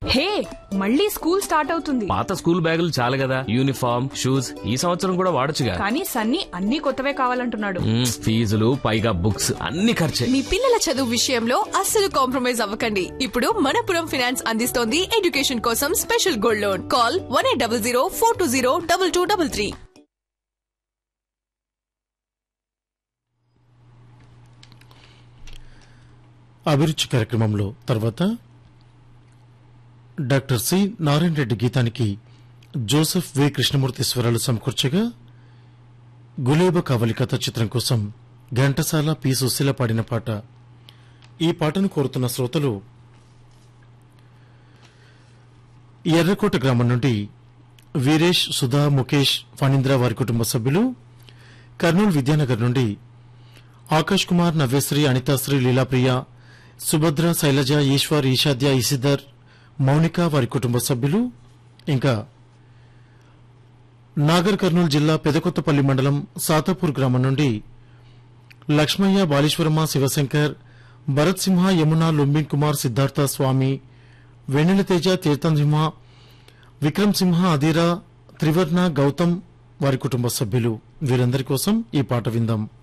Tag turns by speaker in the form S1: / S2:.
S1: హే మళ్ళీ school start అవుతుంది
S2: పాత స్కూల్ బ్యాగులు చాలు కదా యూనిఫామ్ షూస్ ఈ సంవత్సరం కూడా వాడొచ్చుగా
S1: కానీ సన్నీ అన్ని కొత్తవే కావాలంటున్నాడు
S2: మ్మ్, ఫీజులు పైగా బుక్స్ అన్ని ఖర్చే
S3: మీ పిల్లల చదువు విషయంలో అస్సలు కాంప్రమైజ్ అవ్వకండి ఇప్పుడు మనపురం ఫైనాన్స్ అందిస్తోంది ఎడ్యుకేషన్ కోసం special gold loan call one eight double zero four two zero double two double three
S4: అభిరుచి కార్యక్రమంలో తర్వాత డాక్టర్ సి నారాయణ రెడ్డి గీతానికి జోసెఫ్ వి కృష్ణమూర్తి స్వరాలు సమకూర్చగా గులేబ కావలి కథ చిత్రం కోసం ఘంటసాల పి సుశీల పాడిన పాట ఈ పాటను కోరుతున్న శ్రోతలు ఎర్రకోట గ్రామం నుండి వీరేష్ సుధా ముఖేష్ ఫణీంద్ర వారి కుటుంబ సభ్యులు కర్నూలు విద్యానగర్ నుండి ఆకాష్ కుమార్ నవ్యశ్రీ అనితాశ్రీ లీలాప్రియ సుభద్ర శైలజ ఈశ్వర్ ఈషాద్య ఇసిదర్ మౌనిక వారి కుటుంబ సభ్యులు ఇంకా నాగర్ కర్నూలు జిల్లా పెదకొత్తపల్లి మండలం సాతాపూర్ గ్రామం నుండి లక్ష్మయ్య బాలీశ్వరమ్మ శివశంకర్ భరత్ సింహ యమున లుంబిన్ కుమార్ సిద్ధార్థ స్వామి వెన్నెల తేజ తీర్థం సింహ విక్రమ్ సింహ అధీరా త్రివర్ణ గౌతమ్ వారి కుటుంబ సభ్యులు వీరందరి కోసం ఈ పాట విందాం